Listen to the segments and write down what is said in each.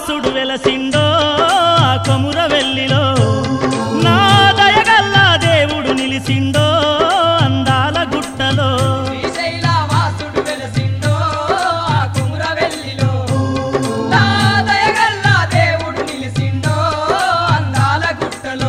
వాసుడు వెలసిండో ఆ కొముర వెల్లిలో నా దయగల్లా దేవుడు నిలిసిండో అందాల గుట్టలో శ్రీశైలవాసుడు వెలసిండో ఆ కుమురవెల్లిలో. నా దయగల్ల దేవుడు నిలిసిండో అందాల గుట్టలో.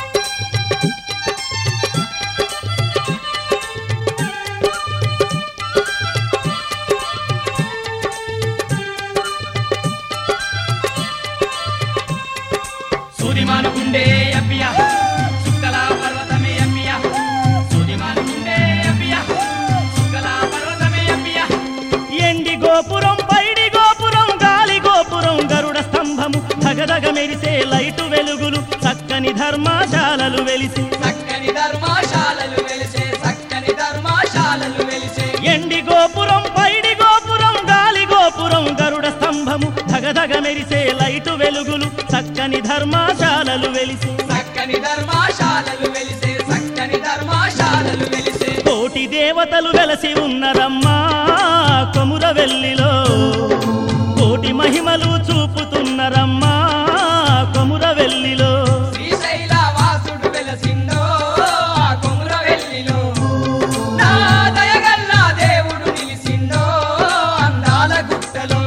సూదిమానుకుండే అబ్బియ సుక్కల పర్వతమే అబ్బియ సూదిమానుకుండే అబ్బియ సుక్కల పర్వతమే అబ్బియ ఎండి గోపురం పైడి గోపురం గాలి గోపురం గరుడ స్తంభము ధగధగ మెరిసే లైటు వెలుగులు చక్కని ధర్మశాలలు వెలిసి చక్కని ధర్మశాలలు వెలిసే చక్కని ధర్మశాలలు వెలిసే ఎండి గోపురం పైడి గోపురం గాలి గోపురం గరుడ స్తంభము ధగధగ మెరిసే లైటు వెలుగులు చక్కని ధర్మశాలలు వెలిసి చక్కని ధర్మశాలలు వెలిసే చక్కని ధర్మశాలలు వెలిసే కోటి దేవతలు వెలసి ఉన్నరమ్మా కొముర వెల్లిలో కోటి మహిమలు చూపుతున్నరమ్మా కొముర వెల్లిలో శ్రీశైలవాసుడు వెలసిండో ఆ కొమురవెల్లిలో. నా దయగల్ల దేవుడు నిలిసిండో అందాల గుట్టలో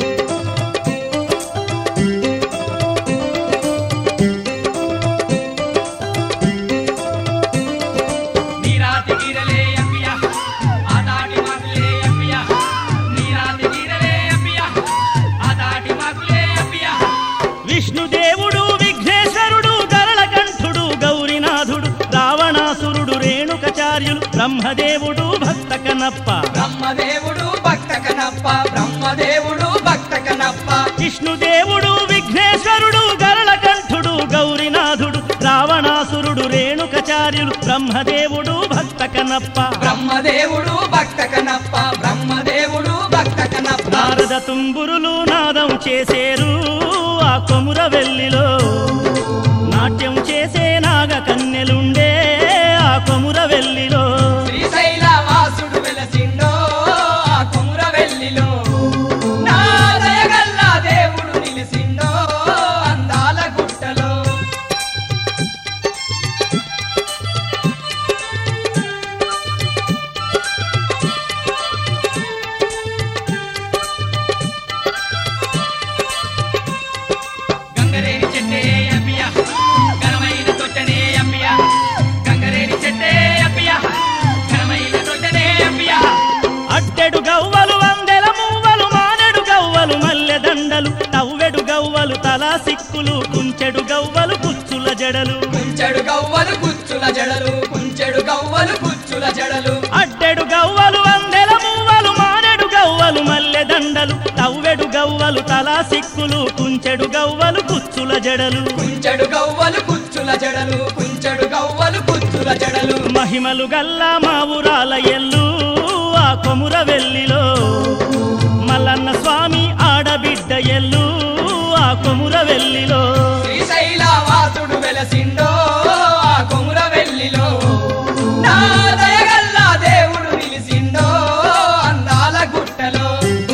నీరాతి గీరలే అప్పియ ఆ దాటి మాకులే అప్పియ నీరాతి గీరలే అప్పియ ఆ దాటి మాకులే అప్పియ విష్ణుదేవుడు విఘ్నేశ్వరుడు గరళకంఠుడు గౌరీనాథుడు రావణాసురుడు రేణుకచార్యులు బ్రహ్మదేవుడు భక్త కనప్ప బ్రహ్మదేవుడు భక్త కనప్ప బ్రహ్మదేవుడు భక్త కనప్ప విష్ణుదేవుడు విఘ్నేశ్వరుడు గరళకంఠుడు గౌరీనాథుడు రావణాసురుడు రేణుకచార్యులు బ్రహ్మదేవుడు భక్త కనప్ప బ్రహ్మదేవుడు భక్త కనప్ప బ్రహ్మదేవుడు భక్త కనప్ప నారద తుంబురులు నాదం చేసేరు ఆ కొముర వెల్లిలో నాట్యం చేసే నాగ కన్నెలుండే ఆ కొముర వెల్లిలో శ్రీశైలవాసుడు వెలసిండో ఆ కొమురవెల్లిలో నా దయగల్ల దేవుడు నిలిసిండో అందాల గుట్టలో గంగరేని చెట్టే అప్పియ ఘనమైన తొట్టనే అప్పియ గంగరేని చెట్టే అప్పియ ఘనమైన తొట్టనే అప్పియ అట్టెడు గవ్వలు వందెల మువ్వలు మానెడు గవ్వలు మల్లె దండలు తవ్వెడు గవ్వలు తలా సిక్కులు కుంచెడు గవ్వలు కుచ్చుల జడలు కుంచెడు గవ్వలు కుచ్చుల జడలు కుంచెడు గవ్వలు కుచ్చుల జడలు అట్టెడు గవ్వలు వందెల మువ్వలు మానెడు గవ్వలు మల్లె దండలు తవ్వెడు గవ్వలు తలా సిక్కులు కుంచెడు గవ్వలు కుచ్చుల జడలు కుంచెడు గవ్వలు కుచ్చుల జడలు కుంచెడు గవ్వలు కుచ్చుల జడలు మహిమలు గల్లా మా ఊరాల ఎల్లు ఆ కొముర వెల్లిలో మల్లన్న స్వామి ఆడబిడ్డ ఎల్లు ఆ కొముర వెల్లిలో శ్రీశైలవాసుడు వెలసిండో ఆ కొమురవెల్లిలో నా దయగల్ల దేవుడు నిలిసిండో అందాల గుట్టలో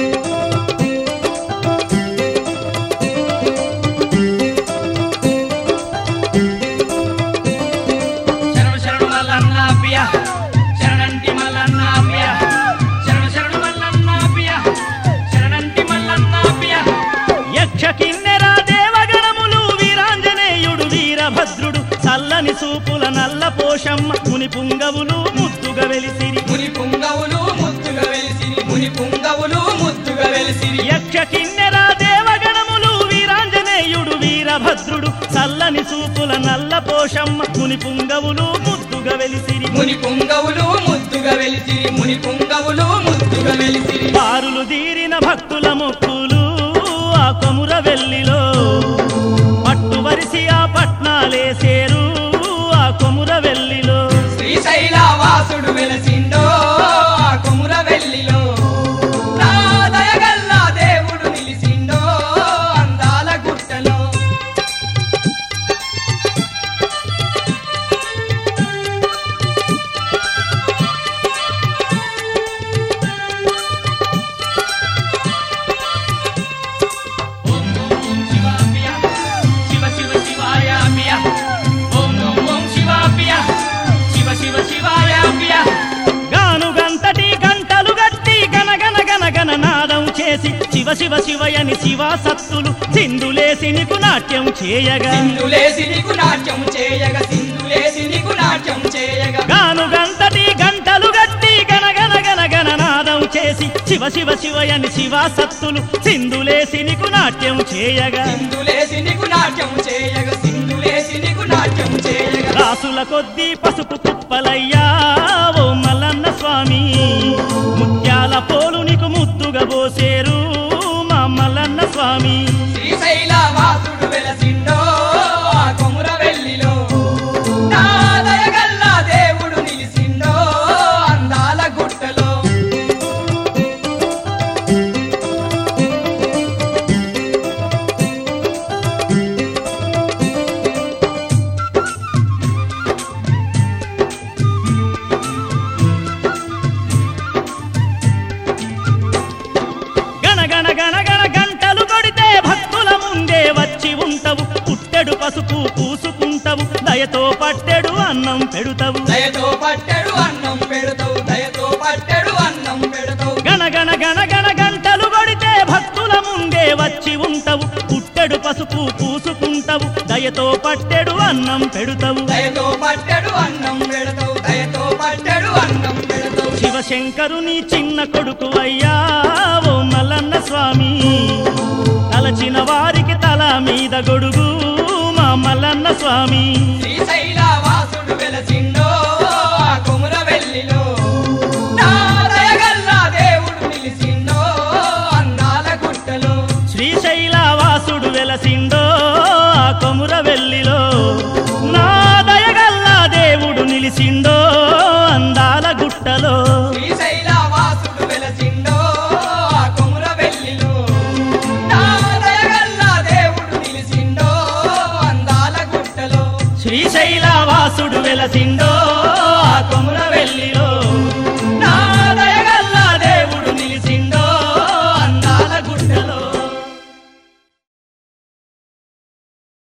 శరణు శరణు మల్లన్న అబ్బియ శరణంటి మల్లన్న అబ్బియ శరణు శరణు మల్లన్న అబ్బియ శరణంటి మల్లన్న అబ్బియ యక్ష కిన్నెర దేవగణములు వీరాంజనేయుడు వీరభద్రుడు చల్లని సూపుల నల్ల పోషమ్మ ముని పుంగవులు ముద్దుగా వెలిసిరి ముని పుంగవులు ముద్దుగా వెలిసిరి ముని పుంగవులు ముద్దుగా వెలిసిరి యక్ష కిన్నెర దేవగణములు వీరాంజనేయుడు వీరభద్రుడు చల్లని సూపుల నల్ల పోషమ్మ ముని పుంగవులు ముద్దుగా వెలిసిరి ముని పుంగవులు ముద్దుగా వెలిసిరి ముని పుంగవులు ముద్దుగా వెలిసిరి బారులు తీరిన భక్తుల మొక్కులు ఆ కొముర వెల్లిలో పట్టు వరిసి ఆ పట్నాలేసేరు ఆ కొముర వెల్లిలో శ్రీశైలవాసుడు వెలసిండో ఆ కొమురవెల్లిలో నా దయగల్ల దేవుడు నిలిసిండో అందాల గుట్టలో ఓం శివ శివ శివయని శివ సత్తులు సింధులేసి నీకు నాట్యం చేయగా సింధులేసి నీకు నాట్యం చేయగా సింధులేసి నీకు నాట్యం చేయగా గాను గంటటి గంటలు గట్టి గనగన గన గణనాదం చేసి శివ శివ శివయని శివ సత్తులు సింధులేసి నీకు నాట్యం చేయగా సింధులేసి నీకు నాట్యం చేయగా సింధులేసి నీకు నాట్యం చేయగా రాసుల కొద్దీ పసుపు కుప్పలయ్యా ఓ మల్లన్న స్వామి ముత్యాల పోలు నీకు ముద్దుగా పోసేరు మా మల్లన్న స్వామి శ్రీశైల వాసుడు వెలసిండో ఆ కొముర వెల్లిలో నా దయగల్ల దేవుడు నిలిసిండో అందాల గుట్టలో గణ గణ గణ గణ గంటలు కొడితే భక్తుల ముందే వచ్చి ఉంటవు పుట్టెడు పసుపు పూసుకుంటవు దయతో పట్టెడు అన్నం పెడుతవు దయతో పట్టెడు అన్నం పెడతావు దయతో పట్టెడు అన్నం పెడతావు గణ గణ గణ గణ గంటలు కొడితే భక్తుల ముందే వచ్చి ఉంటవు పుట్టెడు పసుపు పూసుకుంటవు దయతో పట్టెడు అన్నం పెడుతవు దయతో పట్టెడు అన్నం పెడతావు దయతో పట్టెడు అన్నం పెడతావు శివశంకరుని చిన్న కొడుకు అయ్యా ఓ మల్లన్న స్వామి తలచిన వారికి తల మీద గొడుగు మా మల్లన్న స్వామి శ్రీశైల వాసుడు వెలసిండో ఆ కొముర వెల్లిలో నా దయగల్ల దేవుడు నిలిసిండో అందాల గుట్టలో శ్రీశైల వాసుడు వెలసిండో ఆ కొముర వెల్లిలో నా దయగల్లా దేవుడు నిలిసిండో అందాల గుట్టలో శ్రీశైల వాసుడు వెలసిండో ఆ కొముర వెల్లిలో నా దయగల్ల దేవుడు నిలిసిండో అందాల గుట్టలో శ్రీశైల వాసుడు వెలసిండో ఆ కొముర వెల్లిలో